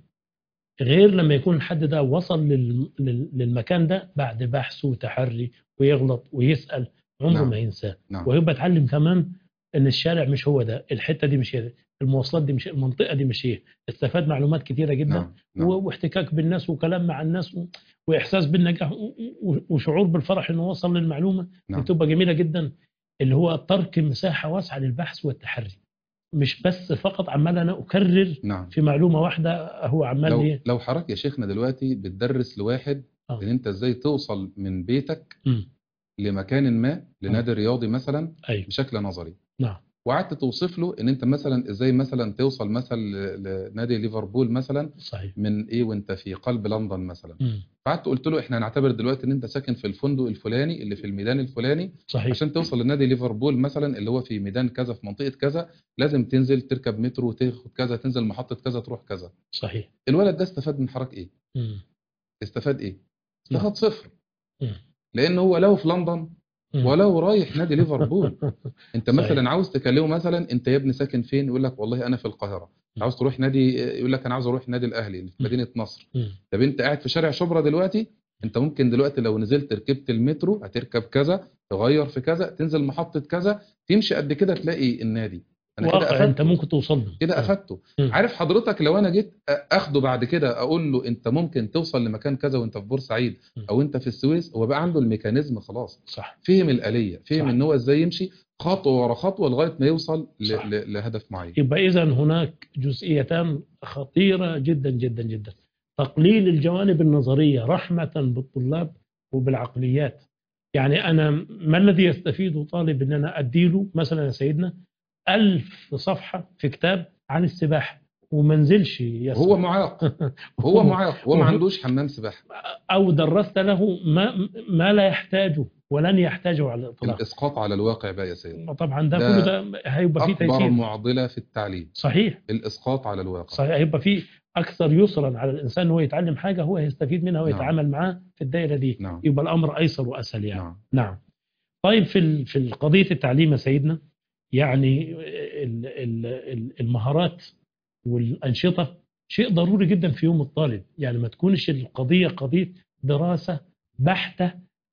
غير لما يكون الحد ده وصل لل... لل... للمكان ده بعد بحث وتحري ويغلط ويسال عمره نعم. ما ينساه نعم ويبقى اتعلم كمان ان الشارع مش هو ده الحته دي مش هي ده. المواصلات دي مش المنطقه دي مش هي استفاد معلومات كتيره جدا نعم نعم و- واحتكاك بالناس وكلام مع الناس و- واحساس بالنجاح و- و- وشعور بالفرح انه وصل للمعلومه نعم. بتبقى جميله جدا اللي هو ترك مساحه واسعه للبحث والتحري مش بس فقط عمال انا اكرر نعم في معلومه واحده هو عمال لو لي لو حضرتك يا شيخنا دلوقتي بتدرس لواحد آه. ان انت ازاي توصل من بيتك مم. لمكان ما لنادي رياضي مثلا ايوه بشكل نظري نعم وقعدت توصف له ان انت مثلا ازاي مثلا توصل مثلا ل- لنادي ليفربول مثلا صحيح من ايه وانت في قلب لندن مثلا مم. فقعدت قلت له احنا هنعتبر دلوقتي ان انت ساكن في الفندق الفلاني اللي في الميدان الفلاني صحيح عشان توصل لنادي ليفربول مثلا اللي هو في ميدان كذا في منطقه كذا لازم تنزل تركب مترو وتاخد كذا تنزل محطه كذا تروح كذا صحيح الولد ده استفاد من حضرتك ايه مم. استفاد ايه نعم. استفاد صفر مم. لان هو لو في لندن مم. ولو رايح نادي ليفربول انت صحيح. مثلا عاوز تكلمه مثلا انت يا ابني ساكن فين يقول لك والله انا في القاهره م. عاوز تروح نادي يقول لك انا عاوز اروح النادي الاهلي اللي في م. مدينه نصر مم. طب انت قاعد في شارع شبرا دلوقتي انت ممكن دلوقتي لو نزلت ركبت المترو هتركب كذا تغير في كذا تنزل محطه كذا تمشي قد كده تلاقي النادي انا كده واقع انت افدته ممكن توصل له كده آه. افدته مم. عارف حضرتك لو انا جيت اخده بعد كده اقول له انت ممكن توصل لمكان كذا وانت في بورسعيد م. او انت في السويس هو بقى عنده الميكانيزم خلاص صح فهم الآلية فهم صح. ان هو ازاي يمشي خطوة ورا خطوة لغاية ما يوصل ل... صح. ل... لهدف معين يبقى إذا هناك جزئيتان خطيرة جدا جدا جدا تقليل الجوانب النظرية رحمة بالطلاب وبالعقليات يعني أنا ما الذي يستفيده طالب أن أنا أديله مثلا يا سيدنا ألف صفحة في كتاب عن السباحة وما نزلش يسبح. هو معاق هو معاق هو ما وهو- عندوش حمام سباحة أو درست له ما, ما لا يحتاجه ولن يحتاجوا على الاطلاق الاسقاط على الواقع بقى يا سيد طبعا ده, ده كله ده هيبقى فيه اكبر تيسير معضله في التعليم صحيح الاسقاط على الواقع صحيح هيبقى فيه اكثر يسرا على الانسان ان هو يتعلم حاجه هو هيستفيد منها نعم. ويتعامل معاه في الدائره دي نعم يبقى الامر ايسر واسهل يعني نعم نعم طيب في ال- في قضيه التعليم يا سيدنا يعني ال- ال- ال- المهارات والانشطه شيء ضروري جدا في يوم الطالب يعني ما تكونش القضيه قضيه دراسه بحته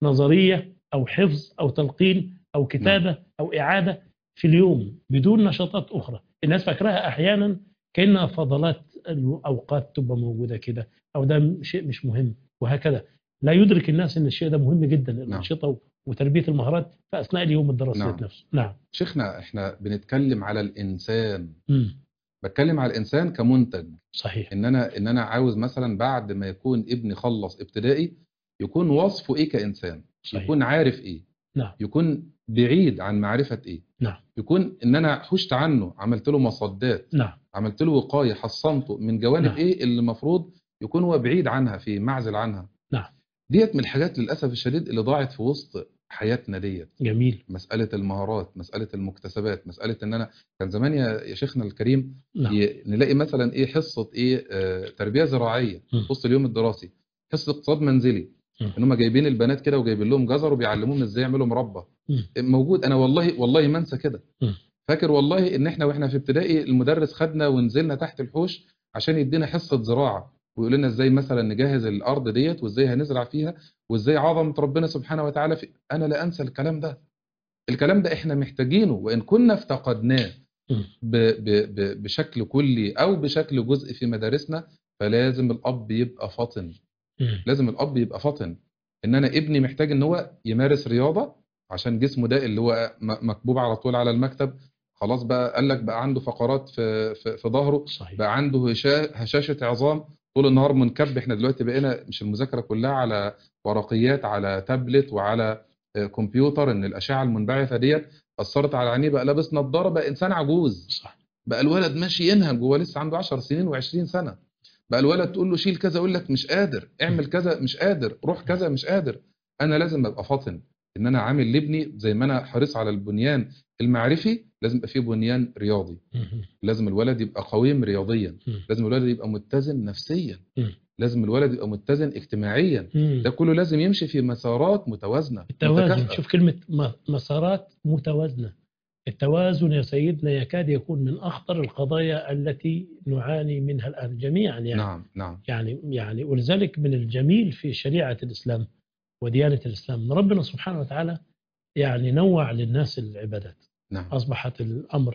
نظريه او حفظ او تلقين او كتابه او اعاده في اليوم بدون نشاطات اخرى الناس فاكراها احيانا كانها فضلات الاوقات تبقى موجوده كده او ده شيء مش مهم وهكذا لا يدرك الناس ان الشيء ده مهم جدا الانشطه وتربيه المهارات في اثناء اليوم الدراسي نعم. نفسه نعم شيخنا احنا بنتكلم على الانسان مم. بتكلم على الانسان كمنتج صحيح ان انا ان انا عاوز مثلا بعد ما يكون ابني خلص ابتدائي يكون وصفه ايه كانسان صحيح يكون عارف ايه نعم يكون بعيد عن معرفة ايه نعم. يكون ان انا حشت عنه عملت له مصدات نعم عملت له وقاية حصنته من جوانب نعم. ايه اللي المفروض يكون هو بعيد عنها في معزل عنها نعم. ديت من الحاجات للأسف الشديد اللي ضاعت في وسط حياتنا ديت جميل مسألة المهارات مسألة المكتسبات مسألة ان انا كان زمان يا يا شيخنا الكريم نعم ي- نلاقي مثلا ايه حصة ايه آه تربية زراعية م. في وسط اليوم الدراسي حصة اقتصاد منزلي م. ان هم جايبين البنات كده وجايبين لهم جزر وبيعلموهم ازاي يعملوا مربى م. موجود انا والله والله ما انسى كده م. فاكر والله ان احنا واحنا في ابتدائي المدرس خدنا ونزلنا تحت الحوش عشان يدينا حصة زراعة ويقول لنا ازاي مثلا نجهز الارض ديت وازاي هنزرع فيها وازاي عظمة ربنا سبحانه وتعالى في انا لا انسى الكلام ده الكلام ده احنا محتاجينه وان كنا افتقدناه م. ب ب ب بشكل كلي او بشكل جزء في مدارسنا فلازم الاب يبقى فاطن مم. لازم الاب يبقى فاطن ان انا ابني محتاج ان هو يمارس رياضه عشان جسمه ده اللي هو م- مكبوب على طول على المكتب خلاص بقى قال لك بقى عنده فقرات في في, في ظهره صحيح بقى عنده هشا- هشاشه عظام طول النهار منكب احنا دلوقتي بقينا مش المذاكره كلها على ورقيات على تابلت وعلى آه، كمبيوتر ان الاشعه المنبعثه ديت اثرت على عينيه بقى لابس نظاره بقى انسان عجوز صح بقى الولد ماشي ينهج وهو لسه عنده 10 سنين و20 سنه بقى الولد تقول له شيل كذا يقول لك مش قادر اعمل كذا مش قادر روح كذا مش قادر انا لازم ابقى فاطن ان انا عامل لابني زي ما انا حريص على البنيان المعرفي لازم يبقى فيه بنيان رياضي مم. لازم الولد يبقى قويم رياضيا مم. لازم الولد يبقى متزن نفسيا مم. لازم الولد يبقى متزن اجتماعيا مم. ده كله لازم يمشي في مسارات متوازنه التوازن متكافئة. شوف كلمة م- مسارات متوازنة التوازن يا سيدنا يكاد يكون من أخطر القضايا التي نعاني منها الآن جميعا يعني نعم نعم يعني يعني ولذلك من الجميل في شريعة الإسلام وديانة الإسلام أن ربنا سبحانه وتعالى يعني نوع للناس العبادات نعم أصبحت الأمر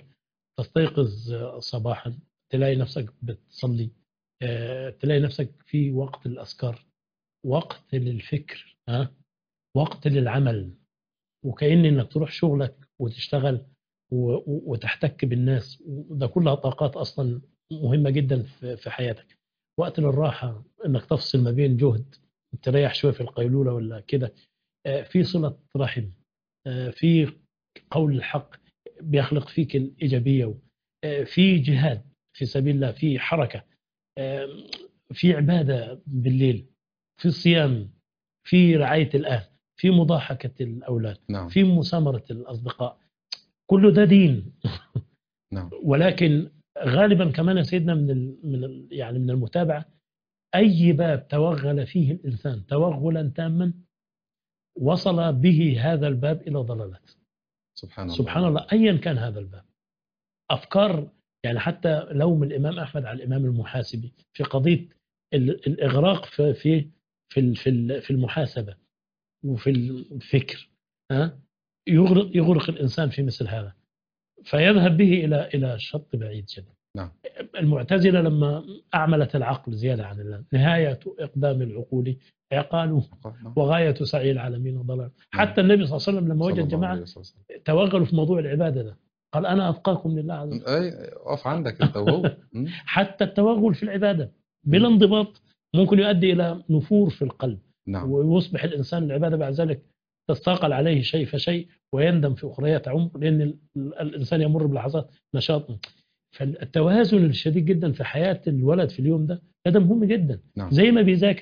تستيقظ صباحا تلاقي نفسك بتصلي آه، تلاقي نفسك في وقت الأذكار وقت للفكر ها وقت للعمل وكأن انك تروح شغلك وتشتغل و- و- وتحتك بالناس ده كلها طاقات اصلا مهمه جدا في في حياتك وقت للراحه انك تفصل ما بين جهد تريح شويه في القيلوله ولا كده آه، في صله رحم آه، في قول الحق بيخلق فيك الايجابيه آه، في جهاد في سبيل الله في حركه آه، في عباده بالليل في صيام في رعايه الاهل في مضاحكه الاولاد نعم في مسامرة الأصدقاء كل ده دين نعم ولكن غالبا كمان يا سيدنا من ال من ال يعني من المتابعة أي باب توغل فيه الإنسان توغلا تاما وصل به هذا الباب إلى ضلالات سبحان الله سبحان الله أيا كان هذا الباب أفكار يعني حتى لوم الإمام أحمد على الإمام المحاسبي في قضية ال- الإغراق في في في ال- في ال- في المحاسبة وفي الفكر ها يغرق يغرق الإنسان في مثل هذا فيذهب به إلى إلى شط بعيد جدا نعم. المعتزلة لما أعملت العقل زيادة عن الله نهاية إقدام العقول عقال نعم. وغاية سعي العالمين ضلال حتى النبي صلى الله عليه وسلم لما صلى وجد الله جماعة عليه وسلم. توغلوا في موضوع العبادة ده قال أنا أتقاكم لله عز وجل اي اقف عندك انت وهو م? حتى التوغل في العبادة بلا انضباط ممكن يؤدي إلى نفور في القلب نعم ويصبح الإنسان العبادة بعد ذلك تستثقل عليه شيء فشيء ويندم في أخريات عمر لأن ال- ال- الإنسان يمر بلحظات نشاط فالتوازن الشديد جدا في حياة الولد في اليوم ده هذا مهم جدا نعم زي ما بيذاكر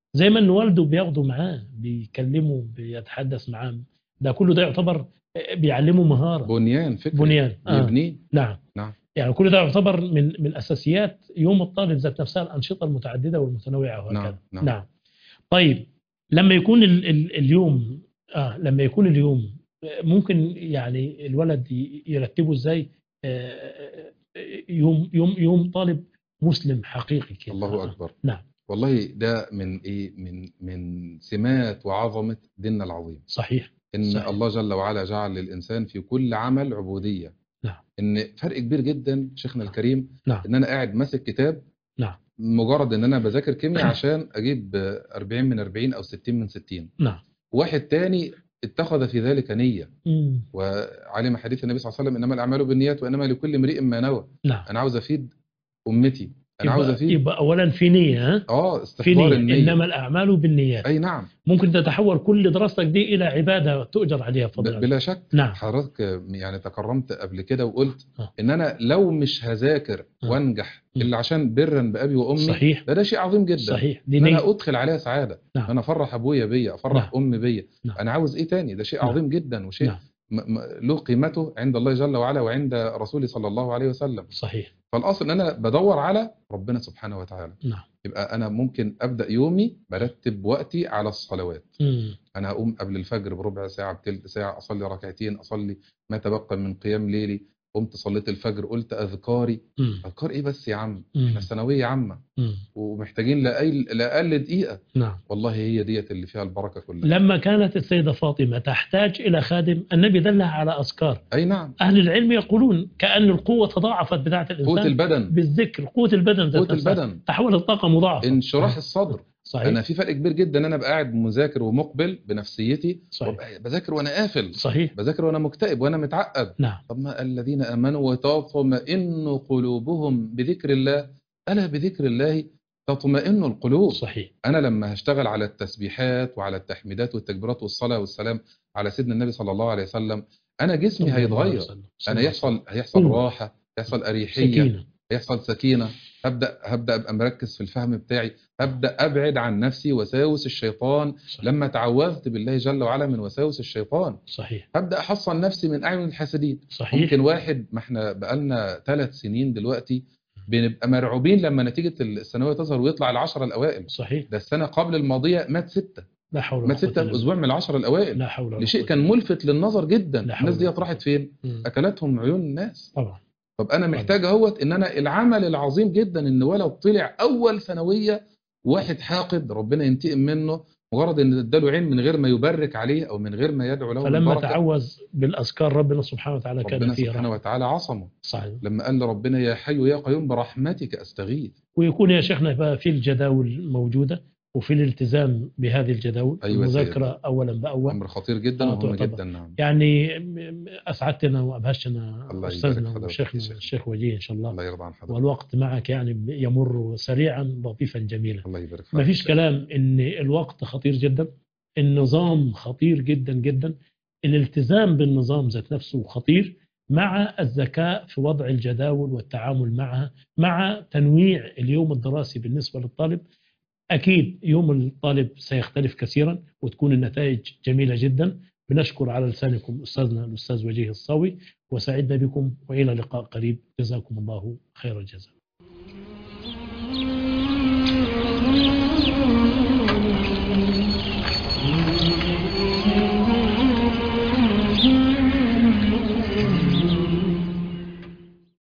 زي ما ان والده بياخده معاه بيكلمه بيتحدث معاه ده كله ده يعتبر بيعلمه مهاره بنيان فكري بنيان آه. يبنيه نعم نعم. يعني كل ده يعتبر من من اساسيات يوم الطالب ذات نفسها الانشطه المتعدده والمتنوعه وهكذا نعم نعم نعم طيب لما يكون ال ال اليوم اه لما يكون اليوم آه، ممكن يعني الولد ي- يرتبه ازاي آه، آه، يوم يوم يوم طالب مسلم حقيقي كده الله آه. اكبر نعم. والله ده من ايه من من سمات وعظمه ديننا العظيم صحيح ان صحيح. الله جل وعلا جعل للانسان في كل عمل عبوديه نعم. ان فرق كبير جدا شيخنا نعم. الكريم نعم. ان انا قاعد ماسك كتاب نعم. مجرد ان انا بذاكر كيمياء عشان اجيب 40 من 40 او 60 من 60 نعم واحد تاني اتخذ في ذلك نيه مم. وعلم حديث النبي صلى الله عليه وسلم انما الاعمال بالنيات وانما لكل امرئ ما نوى نعم انا عاوز افيد امتي انا عاوز يبقى, افيد يبقى اولا في نيه ها؟ اه في استحضار نيه النيه انما الاعمال بالنيات اي نعم ممكن تتحول كل دراستك دي الى عباده تؤجر عليها ب- بفضل الله بلا شك نعم حضرتك يعني تكرمت قبل كده وقلت آه. ان انا لو مش هذاكر آه. وانجح م. الا عشان برا بابي وامي صحيح ده ده شيء عظيم جدا صحيح دي ان نية انا ادخل عليها سعاده نعم. انا افرح ابويا بيا افرح امي بيا نعم. انا عاوز ايه تاني ده شيء نعم. عظيم جدا وشيء نعم. م- م- له قيمته عند الله جل وعلا وعند رسوله صلى الله عليه وسلم صحيح فالاصل ان انا بدور على ربنا سبحانه وتعالى نعم يبقى انا ممكن ابدا يومي برتب وقتي على الصلوات مم. انا هقوم قبل الفجر بربع ساعه بتلت ساعه اصلي ركعتين اصلي ما تبقى من قيام ليلي قمت صليت الفجر قلت اذكاري مم. اذكار ايه بس يا عم مم. احنا ثانويه عامه مم. ومحتاجين لاقل لاقل دقيقه نعم والله هي ديت اللي فيها البركه كلها لما كانت السيدة فاطمة تحتاج إلى خادم النبي دلها على أذكار اي نعم أهل العلم يقولون كأن القوة تضاعفت بتاعة قوه الإنسان البدن بالذكر قوة البدن ذات قوه نفسها. البدن تحولت طاقة مضاعفة انشراح الصدر صحيح انا في فرق كبير جدا ان انا ابقى قاعد مذاكر ومقبل بنفسيتي صحيح وأبقى بذاكر وانا قافل صحيح بذاكر وانا مكتئب وانا متعقد نعم طب ما الذين امنوا وتطمئن قلوبهم بذكر الله الا بذكر الله تطمئن القلوب صحيح انا لما هشتغل على التسبيحات وعلى التحميدات والتكبيرات والصلاه والسلام على سيدنا النبي صلى الله عليه وسلم انا جسمي صلى الله عليه هيتغير وسلم. صلى انا الله يحصل هيحصل قوة. راحه يحصل اريحيه سكينة هيحصل سكينه هبدا هبدا ابقى مركز في الفهم بتاعي هبدا ابعد عن نفسي وساوس الشيطان صحيح. لما تعوذت بالله جل وعلا من وساوس الشيطان صحيح هبدا احصن نفسي من اعين الحاسدين صحيح ممكن واحد ما احنا بقالنا ثلاث سنين دلوقتي بنبقى مرعوبين لما نتيجه الثانويه تظهر ويطلع العشره الاوائل صحيح ده السنه قبل الماضيه مات سته لا حول ولا مات قوة سته إلا في اسبوع من العشره بالله. الاوائل لا حول ولا لشيء قوة كان ملفت للنظر جدا لا حول الناس ولا ديت راحت فين مم. اكلتهم عيون الناس طبعا طب انا محتاج اهوت ان انا العمل العظيم جدا ان ولو طلع اول ثانويه واحد حاقد ربنا ينتقم منه مجرد ان اداله عين من غير ما يبرك عليه او من غير ما يدعو له فلما بالبركه تعوذ بالأذكار ربنا سبحانه وتعالى كان ربنا فيه سبحانه رحمة وتعالى عصمه صحيح لما قال لربنا يا حي يا قيوم برحمتك استغيث ويكون يا شيخنا بقى في الجداول موجودة وفي الالتزام بهذه الجداول أيوة المذاكرة أولا بأول امر خطير جدا آه، ومهم طبعا. جدا نعم يعني م- أسعدتنا وأبهشتنا الله أستاذنا يبارك حضرتك وشيخنا يا شيخ. الشيخ وجيه إن شاء الله الله يرضى عن حضرتك والوقت معك يعني يمر سريعا لطيفا جميلا الله يبارك ما فيش حضرتك. كلام ان الوقت خطير جدا النظام خطير جدا جدا الالتزام بالنظام ذات نفسه خطير مع الذكاء في وضع الجداول والتعامل معها مع تنويع اليوم الدراسي بالنسبة للطالب أكيد يوم الطالب سيختلف كثيرا وتكون النتائج جميلة جدا بنشكر على لسانكم أستاذنا الأستاذ وجيه الصاوي وسعدنا بكم وإلى لقاء قريب جزاكم الله خير الجزاء